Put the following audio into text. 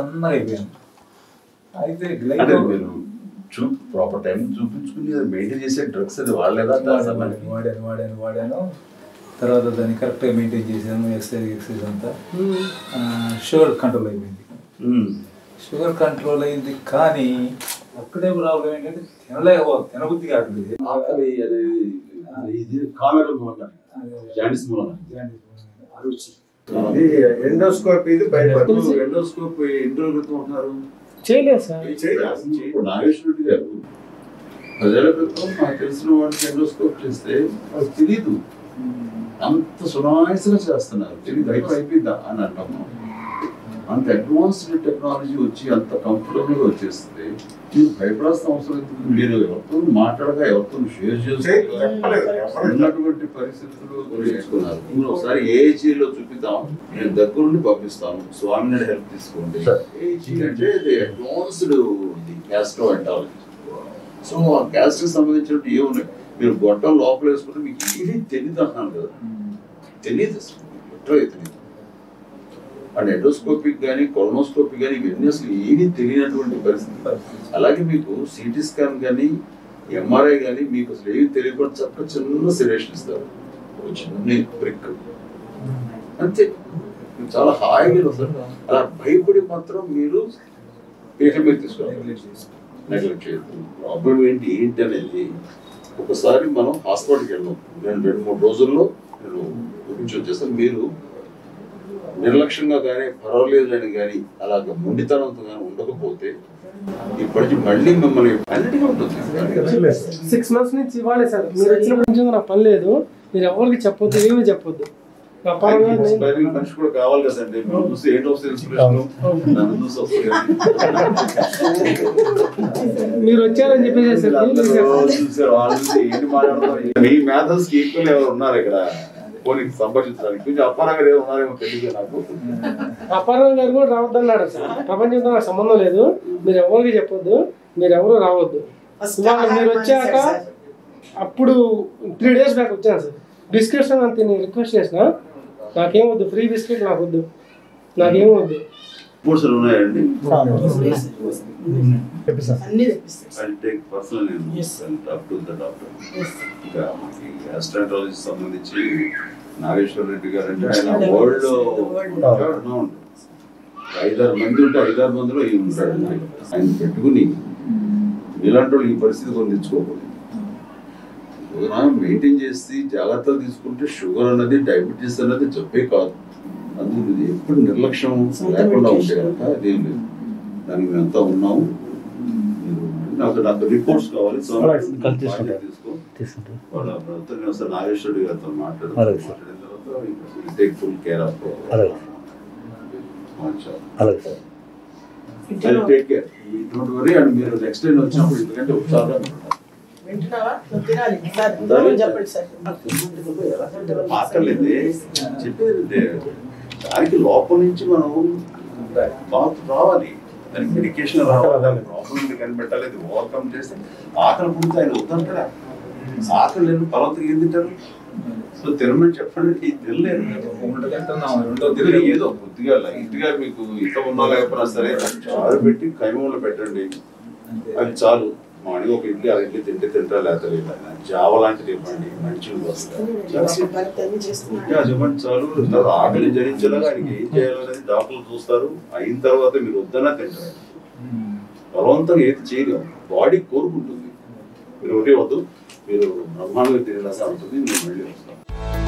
సన్నగా అయిపోయాను అయితే అంటే గ్లైకో మీరు చూ ప్రాపర్ టైం చూపించుకుని మెయింటైన్ చేసే డ్రగ్స్ అది వాళ్ళేదా వాడాను వాడాను వాడాను వాడాను తర్వాత దాన్ని కరెక్ట్గా మెయింటైన్ చేశాను ఎక్సైజ్ ఎక్సైజ్ అంతా షుగర్ కంట్రోల్ అయిపోయింది షుగర్ కంట్రోల్ అయింది కానీ ఒక్కడే ప్రాబ్లం ఏంటంటే తినలేకపో తినబుద్ధి కావట్లేదు ఆకలి అది ఇది కామెర మూలంగా జాండిస్ మూలంగా అరుచి ఇది ఎండోస్కోప్ ఇది బయట ఎండోస్కోప్ ఎన్ని రోజుల క్రితం ఉన్నారు చేయలేదు సార్ ఇప్పుడు నాగేశ్వరుడు గారు ప్రజల క్రితం నాకు తెలిసిన వాళ్ళకి ఎండోస్కోప్ చేస్తే వాళ్ళకి తెలియదు అంత సునాయసంగా చేస్తున్నారు తెలియదు అయిపోయి అయిపోయిందా అని అంటాము అంత అడ్వాన్స్డ్ టెక్నాలజీ వచ్చి అంత కంఫర్టబుల్ గా వచ్చేస్తుంది మీరు భయపడాల్సిన అవసరం ఎందుకు మీరు ఎవరితో మాట్లాడగా ఎవరితో షేర్ చేసుకోవాలి ఉన్నటువంటి పరిస్థితులు నేర్చుకున్నారు మీరు ఒకసారి ఏజీలో చూపిద్దాం నేను దగ్గరుండి పంపిస్తాను స్వామి నాయుడు హెల్ప్ తీసుకోండి ఏజీ అంటే అడ్వాన్స్డ్ గ్యాస్ట్రో అంటారు సో ఆ గ్యాస్ కి సంబంధించినట్టు ఏమున్నాయి మీరు గొట్టం లోపల వేసుకుంటే మీకు ఏది తెలియదు అంటున్నాను కదా తెలియదు అసలు ఎట్లా తెలియదు అండ్ ఎండోస్కోపిక్ కానీ కొలనోస్కోపిక్ కానీ ఇవన్నీ అసలు ఏమీ తెలియనటువంటి పరిస్థితి అలాగే మీకు సిటీ స్కాన్ కానీ ఎంఆర్ఐ కానీ మీకు అసలు ఏమి తెలియకుండా చక్క చిన్న సిరేషన్ ఇస్తారు ఒక చిన్న బ్రిక్ అంతే మీకు చాలా హాయిగా వస్తారు అలా భయపడి మాత్రం మీరు పీకల మీద తీసుకోవాలి నెగ్లెక్ట్ చేయొద్దు ప్రాబ్లం ఏంటి ఏంటి అనేది ఒకసారి మనం హాస్పిటల్కి వెళ్ళాం నేను రెండు మూడు రోజుల్లో నేను గురించి వచ్చేస్తాను మీరు నిర్లక్ష్యంగా కానీ పర్వాలేదు అని కానీ అలాగ మొండితనంతో కానీ ఉండకపోతే ఇప్పటికి మళ్ళీ మిమ్మల్ని అన్నిటికీ ఉంటుంది సిక్స్ మంత్స్ నుంచి ఇవ్వాలి సార్ మీరు వచ్చినప్పటి నుంచి నాకు పని లేదు మీరు ఎవరికి చెప్పొద్దు ఏమీ చెప్పొద్దు నా పరంగా నేను- ఇన్స్పైరింగ్ మనిషి కూడా కావాలి కదండి మీరు చూసి ఏంటి వస్తుంది ఇన్స్పిరేషన్ నన్ను చూసి వస్తుంది మీరు వచ్చారని చెప్పేసి సార్ ఏం లేదు సార్. రోజు చూసారు వాళ్ళు చూసి ఏంటి మాట్లాడుతున్నారు మీ మ్యాథర్స్ కి ఈక్వల్ ఎవరు ఉన్నారు ఇక్కడ పోనీ సంభాషించడానికి కొంచెం అప్పారంగా ఏదో ఉన్నారేమో తెలియదు నాకు అప్పారావు గారు కూడా రావద్దన్నాడు సార్ ప్రపంచంతో నాకు సంబంధం లేదు మీరు ఎవరికి చెప్పొద్దు మీరు ఎవరు రావద్దు ఇవాళ మీరు వచ్చాక అప్పుడు త్రీ డేస్ బ్యాక్ వచ్చాను సార్ బిస్కెట్స్ అని తిని రిక్వెస్ట్ చేసిన నాకేం వద్దు ఫ్రీ బిస్కెట్ నాకు వద్దు నాకేం వద్దు రిపోర్ట్స్ ఉన్నాయండి అన్ని తెప్పిస్తాం ఐ టేక్ పర్సనల్ నేను టాక్ టు ద డాక్టర్ ఇంకా గ్యాస్ట్రాంట్రాలజీ సంబంధించి నాగేశ్వర రెడ్డి గారు అంటే ఆయన వరల్డ్ రనౌండ్ ఐదారు మంది ఉంటే ఐదారు మందిలో ఈయన ఉంటాడు ఆయన పెట్టుకుని ఇలాంటి వాళ్ళు ఈ పరిస్థితి పొందించుకోకూడదు మెయింటైన్ చేసి జాగ్రత్తలు తీసుకుంటే షుగర్ అన్నది డయాబెటీస్ అన్నది జబ్బే కాదు అందుకు ఇది ఎప్పుడు నిర్లక్ష్యం లేకుండా ఉంటే కనుక అదేం లేదు దానికి మేమంతా ఉన్నాము మీరు నాకు నాకు రిపోర్ట్స్ కావాలి సో కలిసి తీసుకుంటా. తీసుకో తీసుకుంటాం వాళ్ళ ప్రభుత్వం నేను ఒకసారి నాగేశ్వరుడు గారితో మాట్లాడు అలాగే సార్. మాట్లాడిన తర్వాత టేక్ ఫుల్ కేర్ ఆఫ్ అలాగే అలాగే sir take care don't worry and మీరు నెక్స్ట్ టైం వచ్చినప్పుడు ఎందుకంటే ఉత్సాహంగా ఉంటారు. వింటున్నావా నువ్వు తినాలి సార్ ఇంతలో చెప్పండి సార్ మాట్లాడలేదు చెప్పేది ఇదే. దానికి లోపల నుంచి మనం బాగా రావాలి దానికి మెడికేషన్ రావాలి దాని ప్రాబ్లం కనిపెట్టాలి అది ఓవర్కమ్ చేస్తే ఆకలి పుడితే ఆయన వద్దంటారా ఆకలి లేని పర్వతం ఏం తింటారు సో తినమని చెప్పండి ఇది తినలేరు ఒకటి తింటున్నాం రెండో కొద్దిగా తిరిగి ఏదో కొద్దిగా లైట్ గా మీకు ఇత ఉన్నా లేకపోయినా సరే చారు పెట్టి కైమంలో పెట్టండి అది చాలు మార్నింగ్ ఒక ఇడ్లీ అర ఇడ్లీ తింటే తింటా లేకపోతే లేదా జావ లాంటిది ఇవ్వండి మంచిగా వస్తాయి భరత్ అన్ని చేస్తున్నాడు ఇంకా చెప్పండి చాలు తర్వాత ఆకలి జరించేలాగా ఆయనకి ఏం చేయాలనేది డాక్టర్లు చూస్తారు అయిన తర్వాత మీరు వద్దన్నా తింటారు బలవంతంగా ఏది చేయలేము బాడీ కోరుకుంటుంది మీరు ఒకటే వద్దు మీరు బ్రహ్మాండంగా తినేలాగా ఉంటుంది మీరు మళ్ళీ వస్తాం